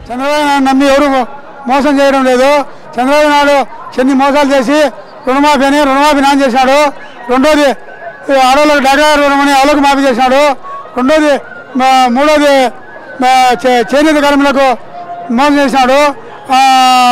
చంద్రబాబు నాయుడు నమ్మి ఎవరు మోసం చేయడం లేదు చంద్రబాబు నాయుడు చెన్ని మోసాలు చేసి రుణమాఫీ అని రుణమాఫీ నాన్ చేశాడు రెండోది ఈ ఆడవాళ్ళకి డాక్టర్ రుణమని ఆలోకి మాఫీ చేశాడు రెండోది మా- మూడోది మా చే- చేనేత కార్మికులకు మోసం చేశాడు ఆ,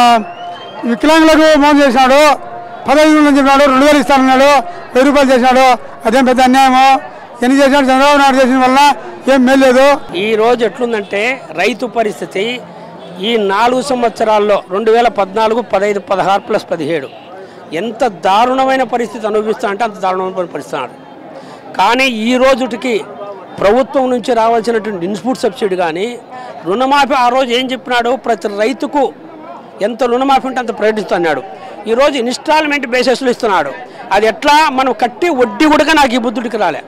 వికలాంగులకు మోసం చేశాడు పదహైదు వందలు చెప్పినాడు రెండు వేలు ఇస్తానన్నాడు వెయ్యి రూపాయలు చేశాడు అదేం పెద్ద అన్యాయము ఎన్ని చేశాడు చంద్రబాబు నాయుడు చేసిన వల్ల ఏం మేలు లేదు ఈ రోజు ఎట్లుందంటే రైతు పరిస్థితి ఈ నాలుగు సంవత్సరాల్లో రెండు వేల పద్నాలుగు పదహైదు పదహారు ప్లస్ పదిహేడు ఎంత దారుణమైన పరిస్థితి అనుభవిస్తా అంటే అంత దారుణమైన పరిస్థితి కానీ ఈ రోజుటికి ప్రభుత్వం నుంచి రావాల్సినటువంటి ఇన్పుట్ సబ్సిడీ కానీ రుణమాఫీ ఆ రోజు ఏం చెప్పినాడు ప్రతి రైతుకు ఎంత రుణమాఫీ ఉంటే అంత ప్రకటిస్తున్నాడు ఈరోజు ఇన్స్టాల్మెంట్ బేసిస్లో ఇస్తున్నాడు అది ఎట్లా మనం కట్టి వడ్డీ కూడా నాకు ఈ బుద్ధుడికి రాలే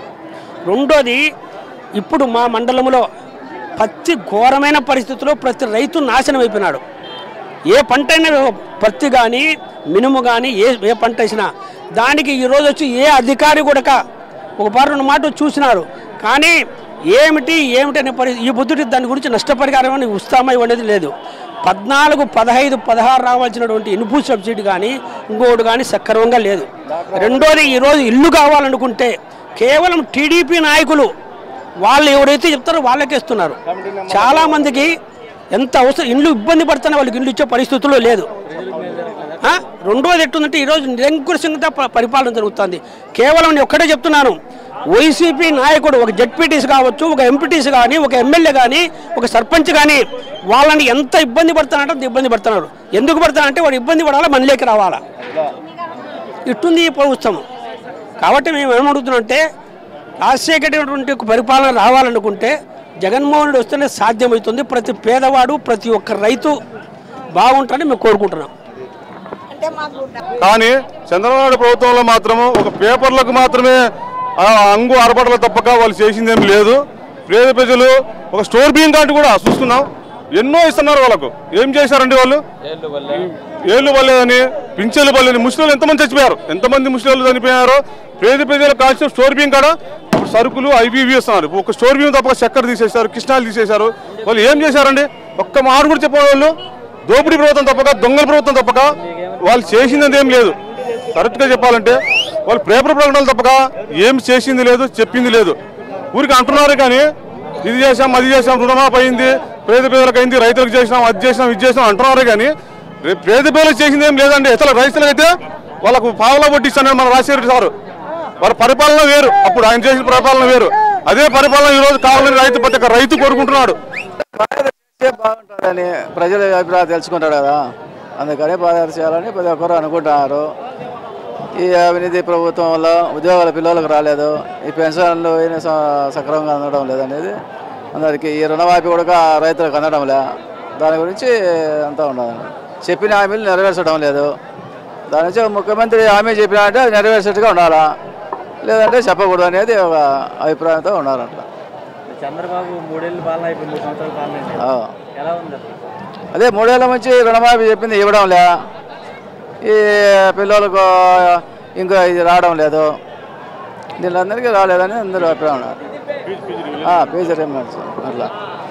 రెండోది ఇప్పుడు మా మండలంలో పత్తి ఘోరమైన పరిస్థితుల్లో ప్రతి రైతు నాశనం అయిపోయినాడు ఏ పంట అయినా పత్తి కానీ మినుము కానీ ఏ ఏ పంట వేసినా దానికి ఈరోజు వచ్చి ఏ అధికారి కూడా ఒక పారు రెండు మాట చూసినారు కానీ ఏమిటి ఏమిటి అనే పరి ఈ బుద్ధుడి దాని గురించి నష్టపరిహారం అని ఉస్తామా ఇవ్వనేది లేదు పద్నాలుగు పదహైదు పదహారు రావాల్సినటువంటి ఇన్పుట్ సబ్సిడీ కానీ ఇంకోటి కానీ సక్రమంగా లేదు రెండోది ఈరోజు ఇల్లు కావాలనుకుంటే కేవలం టీడీపీ నాయకులు వాళ్ళు ఎవరైతే చెప్తారో వాళ్ళకే ఇస్తున్నారు చాలా మందికి ఎంత అవసరం ఇండ్లు ఇబ్బంది పడుతున్నా వాళ్ళకి ఇండ్లు ఇచ్చే పరిస్థితుల్లో లేదు ఆ? రెండోది ఎట్టుందంటే ఈరోజు నిరంకుశంగా ప- పరిపాలన జరుగుతుంది కేవలం నేను ఒక్కటే చెప్తున్నాను వైసీపీ నాయకుడు ఒక జడ్పీటీసీ కావచ్చు ఒక ఎంపీటీసీ కానీ ఒక ఎమ్మెల్యే కానీ ఒక సర్పంచ్ కానీ వాళ్ళని ఎంత ఇబ్బంది పడుతున్నారంటే అంత ఇబ్బంది పడుతున్నారు ఎందుకు పడుతున్నారంటే వాడు ఇబ్బంది పడాలా మనలోకి రావాలా ఇట్టుంది ఈ ప్రభుత్వం కాబట్టి మేము ఏమడుగుతున్నామంటే రాజశేఖరటువంటి ఒక పరిపాలన రావాలనుకుంటే జగన్మోహన్ రెడ్డి వస్తేనే సాధ్యమవుతుంది ప్రతి పేదవాడు ప్రతి ఒక్క రైతు బాగుంటారని మేము కోరుకుంటున్నాం కానీ చంద్రబాబు నాయుడు ప్రభుత్వంలో మాత్రము ఒక పేపర్లకు మాత్రమే ఆ అంగు ఆరపడలు తప్పక వాళ్ళు చేసిందేం లేదు పేద ప్రజలు ఒక స్టోర్ బియ్యం కార్డు కూడా చూసుకున్నాం ఎన్నో ఇస్తున్నారు వాళ్ళకు ఏం చేశారండి వాళ్ళు ఏళ్ళు పడలేదని పింఛన్లు పడలేదని ముస్లింలు ఎంతమంది చచ్చిపోయారు ఎంతమంది ముస్లింలు చనిపోయారో పేద ప్రజలకు కాల్చిన స్టోర్ బియ్యం కాడ ఇప్పుడు సరుకులు అవి ఇవి ఇస్తున్నారు ఒక స్టోర్ బియ్యం తప్పక చక్కెర తీసేశారు కృష్ణాలు తీసేశారు వాళ్ళు ఏం చేశారండి ఒక్క మాట కూడా చెప్పిన వాళ్ళు దోపిడీ ప్రభుత్వం తప్పక దొంగల ప్రభుత్వం తప్పక వాళ్ళు చేసింది ఏం లేదు కరెక్ట్గా చెప్పాలంటే వాళ్ళు పేపర్ ప్రకటనలు తప్పక ఏం చేసింది లేదు చెప్పింది లేదు ఊరికి అంటున్నారు కానీ ఇది చేసాం అది చేసాం రుణమాఫీ అయింది పేద పేదలకు అయింది రైతులకు చేసినాం అది చేసినాం ఇది చేసినాం అంటున్నారు కానీ రేపు పేద పేదలకు చేసింది ఏం లేదండి అసలు రైతులకైతే వాళ్ళకు పావలా వడ్డిస్తానని మన రాజశేఖర సారు వారి పరిపాలన వేరు అప్పుడు ఆయన చేసిన పరిపాలన వేరు అదే పరిపాలన ఈ రోజు కావాలని రైతు ప్రతి ఒక్క రైతు కోరుకుంటున్నాడు చేస్తే బాగుంటుందని ప్రజల అభిప్రాయం తెలుసుకుంటాడు కదా అందుకని పాదయాత్ర చేయాలని ప్రతి ఒక్కరు అనుకుంటున్నారు ఈ అవినీతి ప్రభుత్వం వల్ల ఉద్యోగాల పిల్లలకు రాలేదు ఈ పెన్షన్లు ఏమీ స- సక్రమంగా అందడం లేదనేది అందరికి ఈ రుణమాఫీ కూడా రైతులకు అందడం లే దాని గురించి అంతా ఉండదు చెప్పిన హామీలు నెరవేర్చడం లేదు దాని నుంచి ముఖ్యమంత్రి హామీ చెప్పినా అంటే అది నెరవేర్చేట్టుగా ఉండాలా లేదంటే చెప్పకూడదు అనేది ఒక అభిప్రాయంతో ఉన్నారు అట్లా చంద్రబాబు మూడేళ్ళు పాలన అయిపోయింది మూడు సంవత్సరాల పాలన అయింది. ఆ. ఎలా ఉంది అసలు? అదే మూడేళ్ల నుంచి రుణమాఫీ చెప్పింది ఇవ్వడం లే ఈ పిల్లలకు ఇంకా ఇది రావడం లేదు వీళ్ళందరికీ రాలేదని అందరూ అభిప్రాయం ఉన్నారు ఆ, ఫీజు రియంబర్స్ అట్లా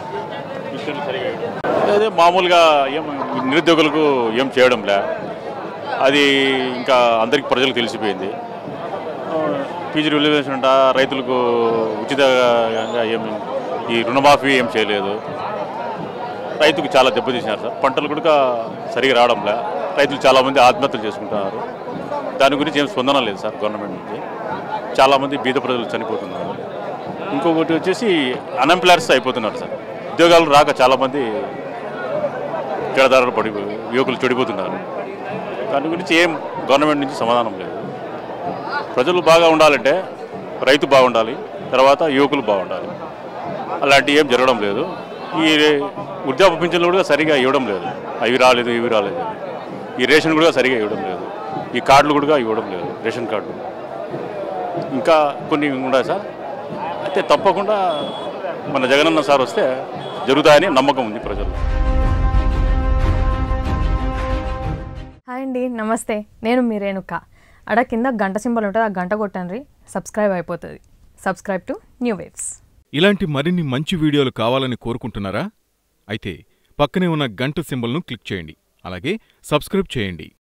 అదే మామూలుగా ఏం నిరుద్యోగులకు ఏం చేయడంలే అది ఇంకా అందరికి ప్రజలకు తెలిసిపోయింది పీజీ రిజర్వేషన్ అంట రైతులకు ఉచితంగా ఏం ఈ రుణమాఫీ ఏం చేయలేదు రైతుకు చాలా దెబ్బతీసినారు సార్ పంటలు కూడా సరిగా రావడంలే రైతులు చాలామంది ఆత్మహత్యలు చేసుకుంటున్నారు దాని గురించి ఏం స్పందన లేదు సార్ గవర్నమెంట్ నుంచి చాలామంది బీద ప్రజలు చనిపోతున్నారు ఇంకొకటి వచ్చేసి అన్ఎంప్లాయర్స్ అయిపోతున్నారు సార్ ఉద్యోగాలు రాక చాలామంది జడదారులు పడి యువకులు చెడిపోతున్నారు దాని గురించి ఏం గవర్నమెంట్ నుంచి సమాధానం లేదు ప్రజలు బాగా ఉండాలంటే రైతు బాగుండాలి తర్వాత యువకులు బాగుండాలి అలాంటివి ఏం జరగడం లేదు ఈ వృద్ధాప్య పింఛన్లు కూడా సరిగా ఇవ్వడం లేదు అవి రాలేదు ఇవి రాలేదు అని. ఈ రేషన్ కూడా సరిగా ఇవ్వడం లేదు ఈ కార్డులు కూడా ఇవ్వడం లేదు రేషన్ కార్డు ఇంకా కొన్ని ఉన్నాయి సార్ అయితే తప్పకుండా మన జగనన్న సార్ వస్తే జరుగుతాయని నమ్మకం ఉంది ప్రజలు హాయ్ అండి నమస్తే నేను మీ రేణుక అడ కింద గంట సింబల్ ఉంటుంది ఆ గంట కొట్టండి సబ్స్క్రైబ్ అయిపోతుంది సబ్స్క్రైబ్ టు న్యూ వేవ్స్ ఇలాంటి మరిన్ని మంచి వీడియోలు కావాలని కోరుకుంటున్నారా అయితే పక్కనే ఉన్న గంట సింబల్ను క్లిక్ చేయండి అలాగే సబ్స్క్రైబ్ చేయండి